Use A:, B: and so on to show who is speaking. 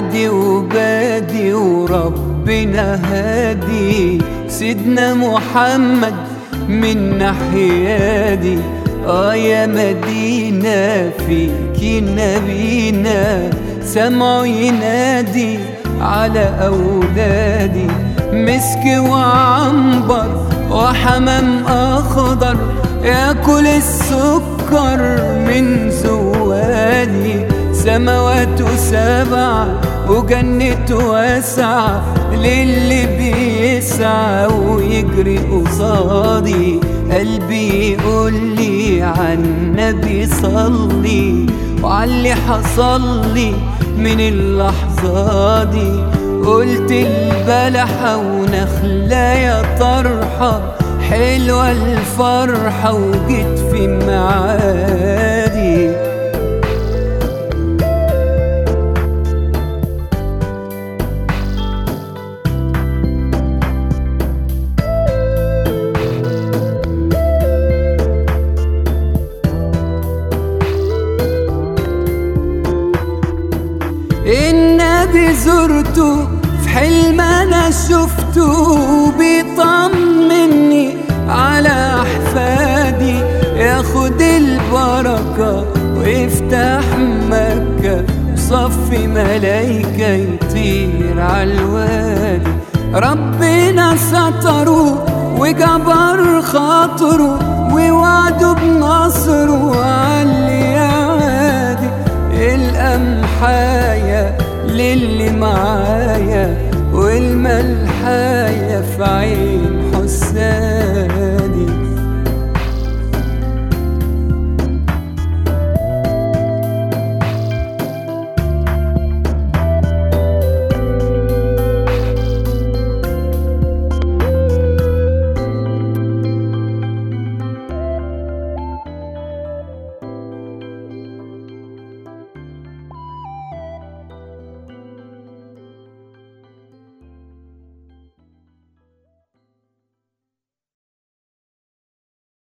A: معدي وبادي وربنا هادي سيدنا محمد من ناحيادي اه يا مدينة فيكي نبينا سمعوا ينادي على أولادي مسك وعنبر وحمام أخضر ياكل السكر من زوادي سماوات سبع وجنة واسعة للي بيسعى ويجري قصادي قلبي يقول لي عن النبي صلي وعلي حصل لي من اللحظة دي قلت البلحة ونخلة يا طرحة حلوة الفرحة وجيت في معادي النبي زرته في حلم انا شفته بيطمني على احفادي ياخد البركة ويفتح مكة وصفي ملايكة يطير عالوادي ربنا ستره وجبر خاطره ووعده بنصره علي عادي القمحاية للي معايا والملحاية في عين حسام